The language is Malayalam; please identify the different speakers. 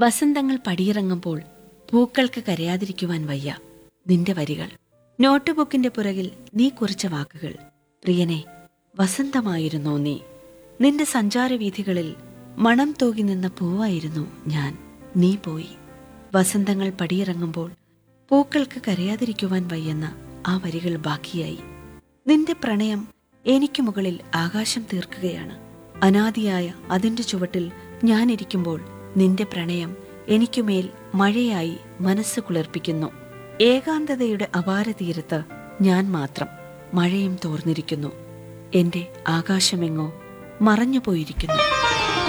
Speaker 1: വസന്തങ്ങൾ പടിയിറങ്ങുമ്പോൾ പൂക്കൾക്ക് കരയാതിരിക്കുവാൻ വയ്യ നിന്റെ വരികൾ നോട്ട്ബുക്കിന്റെ പുറകിൽ നീ കുറിച്ച വാക്കുകൾ പ്രിയനെ വസന്തമായിരുന്നോ നീ നിന്റെ സഞ്ചാരവീഥികളിൽ മണം തൂകി നിന്ന പൂവായിരുന്നു ഞാൻ നീ പോയി വസന്തങ്ങൾ പടിയിറങ്ങുമ്പോൾ പൂക്കൾക്ക് കരയാതിരിക്കുവാൻ വയ്യെന്ന ആ വരികൾ ബാക്കിയായി നിന്റെ പ്രണയം എനിക്ക് മുകളിൽ ആകാശം തീർക്കുകയാണ് അനാദിയായ അതിന്റെ ചുവട്ടിൽ ഞാനിരിക്കുമ്പോൾ നിന്റെ പ്രണയം എനിക്കുമേൽ മഴയായി മനസ്സ് കുളിർപ്പിക്കുന്നു ഏകാന്തതയുടെ അപാര തീരത്ത് ഞാൻ മാത്രം മഴയും തോർന്നിരിക്കുന്നു എന്റെ ആകാശമെങ്ങോ മറഞ്ഞുപോയിരിക്കുന്നു